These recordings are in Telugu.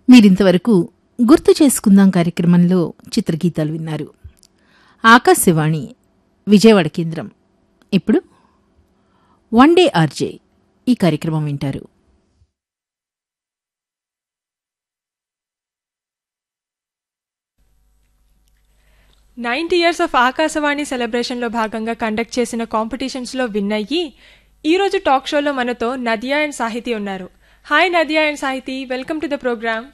మీరింతవరకు గుర్తు చేసుకుందాం కార్యక్రమంలో చిత్రగీతాలు విన్నారు ఆకాశవాణి విజయవాడ కేంద్రం ఇప్పుడు వన్ డే ఆర్జే ఈ కార్యక్రమం వింటారు నైన్టీ ఇయర్స్ ఆఫ్ ఆకాశవాణి సెలబ్రేషన్లో భాగంగా కండక్ట్ చేసిన కాంపిటీషన్స్లో విన్ అయ్యి ఈరోజు టాక్ షోలో మనతో నదియా అండ్ సాహితీ ఉన్నారు hi Nadia and Sahithi welcome to the programme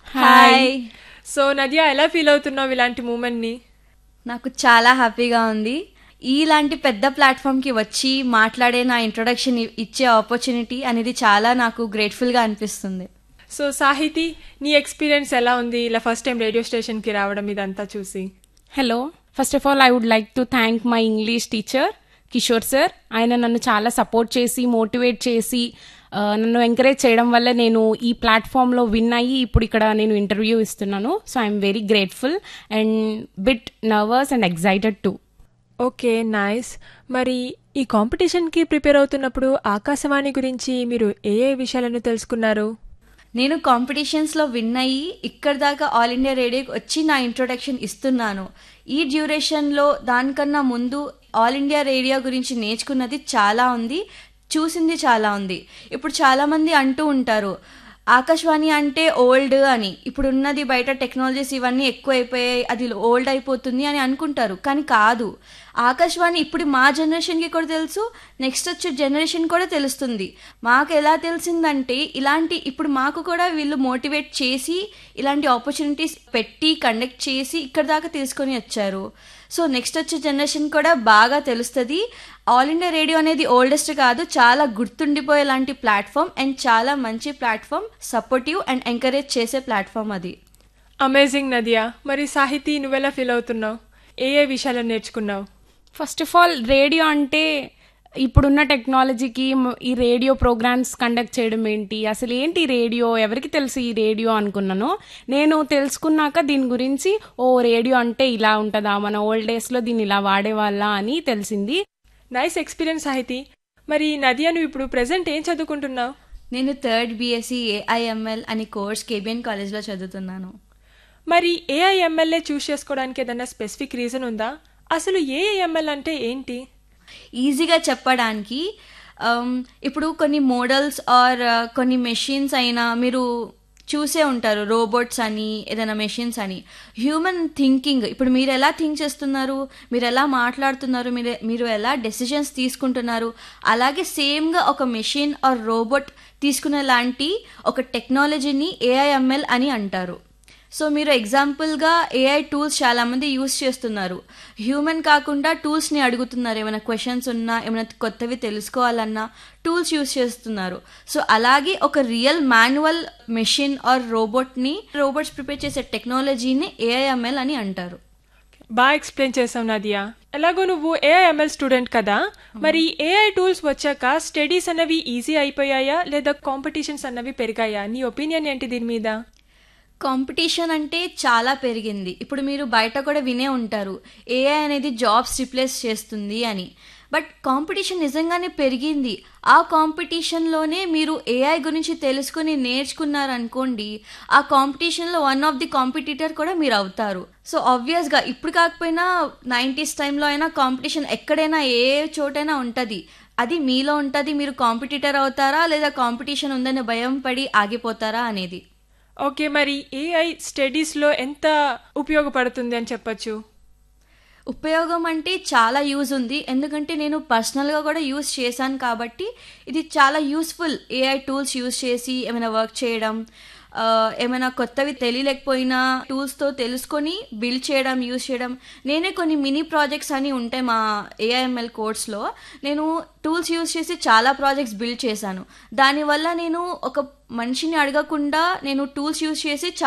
hi so Nadia ఎలా ఫీల్ అవుతున్నావు ఇలాంటి మూమెంట్ని నాకు చాలా హ్యాపీగా ఉంది ఇలాంటి పెద్ద ప్లాట్ఫామ్కి వచ్చి మాట్లాడే నా ఇంట్రొడక్షన్ ఇచ్చే ఆపర్చునిటీ అనేది చాలా నాకు గ్రేట్ఫుల్గా అనిపిస్తుంది సో సాహితీ నీ ఎక్స్పీరియన్స్ ఎలా ఉంది ఇలా ఫస్ట్ టైం రేడియో స్టేషన్కి రావడం ఇదంతా చూసి hello first of all I would like to thank my English teacher Kishore sir ఆయన నన్ను చాలా సపోర్ట్ చేసి మోటివేట్ చేసి ఆ, నన్ను ఎంకరేజ్ చేయడం వల్ల నేను ఈ ప్లాట్ఫామ్లో విన్ అయ్యి ఇప్పుడు ఇక్కడ నేను ఇంటర్వ్యూ ఇస్తున్నాను so I'm very grateful and bit nervous and excited to okay nice మరి ఈ కాంపిటీషన్కి ప్రిపేర్ అవుతున్నప్పుడు ఆకాశవాణి గురించి మీరు ఏ ఏ విషయాలను తెలుసుకున్నారు నేను కాంపిటీషన్స్లో విన్ అయ్యి ఇక్కడ దాకా ఆల్ ఇండియా రేడియోకి వచ్చి నా ఇంట్రొడక్షన్ ఇస్తున్నాను ఈ డ్యూరేషన్లో దానికన్నా ముందు ఆల్ ఇండియా రేడియో గురించి నేర్చుకున్నది చాలా ఉంది చూసింది చాలా ఉంది ఇప్పుడు చాలామంది అంటూ ఉంటారు ఆకాశవాణి అంటే ఓల్డ్ అని ఇప్పుడు ఉన్నది బయట టెక్నాలజీస్ ఇవన్నీ ఎక్కువ అయిపోయాయి అది ఓల్డ్ అయిపోతుంది అని అనుకుంటారు కానీ కాదు ఆకాశవాణి ఇప్పుడు మా జనరేషన్కి కూడా తెలుసు నెక్స్ట్ వచ్చే జనరేషన్ కూడా తెలుస్తుంది మాకు ఎలా తెలిసిందంటే ఇలాంటి ఇప్పుడు మాకు కూడా వీళ్ళు మోటివేట్ చేసి ఇలాంటి ఆపర్చునిటీస్ పెట్టి కండక్ట్ చేసి ఇక్కడ దాకా తీసుకొని వచ్చారు సో నెక్స్ట్ వచ్చే జనరేషన్ కూడా బాగా తెలుస్తుంది ఆల్ ఇండియా రేడియో అనేది ఓల్డెస్ట్ కాదు చాలా గుర్తుండిపోయేలాంటి ప్లాట్ఫామ్ అండ్ చాలా మంచి ప్లాట్ఫామ్ సపోర్టివ్ అండ్ ఎంకరేజ్ చేసే ప్లాట్ఫామ్ అది అమేజింగ్ నదియా మరి సాహితీ నువ్వెలా ఫీల్ అవుతున్నావు ఏ ఏ విషయాలను నేర్చుకున్నావు ఫస్ట్ ఆఫ్ ఆల్ రేడియో అంటే ఇప్పుడున్న టెక్నాలజీకి మ- ఈ రేడియో ప్రోగ్రామ్స్ కండక్ట్ చేయడం ఏంటి అసలు ఏంటి రేడియో ఎవరికి తెలుసు ఈ రేడియో అనుకున్నాను నేను తెలుసుకున్నాక దీని గురించి ఓ రేడియో అంటే ఇలా ఉంటుందా మన ఓల్డ్ డేస్లో దీన్ని ఇలా వాడేవాళ్ళ అని తెలిసింది నైస్ ఎక్స్పీరియన్స్ సాహితీ మరి నదియా నువ్వు ఇప్పుడు ప్రెసెంట్ ఏం చదువుకుంటున్నావు నేను థర్డ్ బీఎస్సీ ఏఐఎంఎల్ అని కోర్స్ కేబిఎన్ కాలేజ్లో చదువుతున్నాను మరి ఏఐఎంఎల్ఏ చూస్ చేసుకోవడానికి ఏదైనా స్పెసిఫిక్ రీజన్ ఉందా అసలు ఏఐఎంఎల్ అంటే ఏంటి ఈజీగా చెప్పడానికి um, ఇప్పుడు కొన్ని మోడల్స్ ఆర్ కొన్ని మెషిన్స్ అయినా మీరు చూసే ఉంటారు రోబోట్స్ అని ఏదైనా మెషిన్స్ అని హ్యూమన్ థింకింగ్ ఇప్పుడు మీరు ఎలా థింక్ చేస్తున్నారు మీరు ఎలా మాట్లాడుతున్నారు మీరు మీరు ఎలా డెసిషన్స్ తీసుకుంటున్నారు అలాగే సేమ్గా ఒక మెషిన్ ఆర్ రోబోట్ తీసుకునే లాంటి ఒక టెక్నాలజీని ఏఐఎంఎల్ అని అంటారు సో మీరు ఎగ్జాంపుల్గా ఏఐ టూల్స్ చాలామంది యూస్ చేస్తున్నారు హ్యూమన్ కాకుండా టూల్స్ని అడుగుతున్నారు ఏమైనా క్వశ్చన్స్ ఉన్నా ఏమైనా కొత్తవి తెలుసుకోవాలన్నా టూల్స్ యూస్ చేస్తున్నారు సో అలాగే ఒక రియల్ మాన్యువల్ మెషిన్ ఆర్ రోబోట్ని రోబోట్స్ ప్రిపేర్ చేసే టెక్నాలజీని ఏఐఎంఎల్ అని అంటారు బాగా ఎక్స్ప్లెయిన్ చేసావు నదియా ఎలాగో నువ్వు ఏఐఎంఎల్ స్టూడెంట్ కదా మరి ఏఐ టూల్స్ వచ్చాక స్టడీస్ అన్నవి ఈజీ అయిపోయాయా లేదా కాంపిటీషన్స్ అన్నవి పెరిగాయా నీ ఒపీనియన్ ఏంటి దీని మీద కాంపిటీషన్ అంటే చాలా పెరిగింది ఇప్పుడు మీరు బయట కూడా వినే ఉంటారు ఏఐ అనేది జాబ్స్ రిప్లేస్ చేస్తుంది అని బట్ కాంపిటీషన్ నిజంగానే పెరిగింది ఆ కాంపిటీషన్లోనే మీరు ఏఐ గురించి తెలుసుకుని నేర్చుకున్నారనుకోండి ఆ కాంపిటీషన్లో వన్ ఆఫ్ ది కాంపిటీటర్ కూడా మీరు అవుతారు సో ఆబ్వియస్గా ఇప్పుడు కాకపోయినా నైంటీస్ టైంలో అయినా కాంపిటీషన్ ఎక్కడైనా ఏ చోటైనా ఉంటుంది అది మీలో ఉంటుంది మీరు కాంపిటీటర్ అవుతారా లేదా కాంపిటీషన్ ఉందనే భయం పడి ఆగిపోతారా అనేది ఓకే మరి ఏఐ స్టడీస్లో ఎంత ఉపయోగపడుతుంది అని చెప్పొచ్చు ఉపయోగం అంటే చాలా యూజ్ ఉంది ఎందుకంటే నేను పర్సనల్గా కూడా యూజ్ చేశాను కాబట్టి ఇది చాలా యూస్ఫుల్ ఏఐ టూల్స్ యూజ్ చేసి ఏమైనా వర్క్ చేయడం ఆ, ఏమైనా కొత్తవి తెలియలేకపోయినా టూల్స్తో తెలుసుకొని బిల్డ్ చేయడం యూజ్ చేయడం నేనే కొన్ని మినీ ప్రాజెక్ట్స్ అని ఉంటాయి మా ఏఐఎంఎల్ కోర్స్లో నేను టూల్స్ యూజ్ చేసి చాలా ప్రాజెక్ట్స్ బిల్డ్ చేశాను దానివల్ల నేను ఒక మనిషిని అడగకుండా నేను టూల్స్ యూజ్ చేసి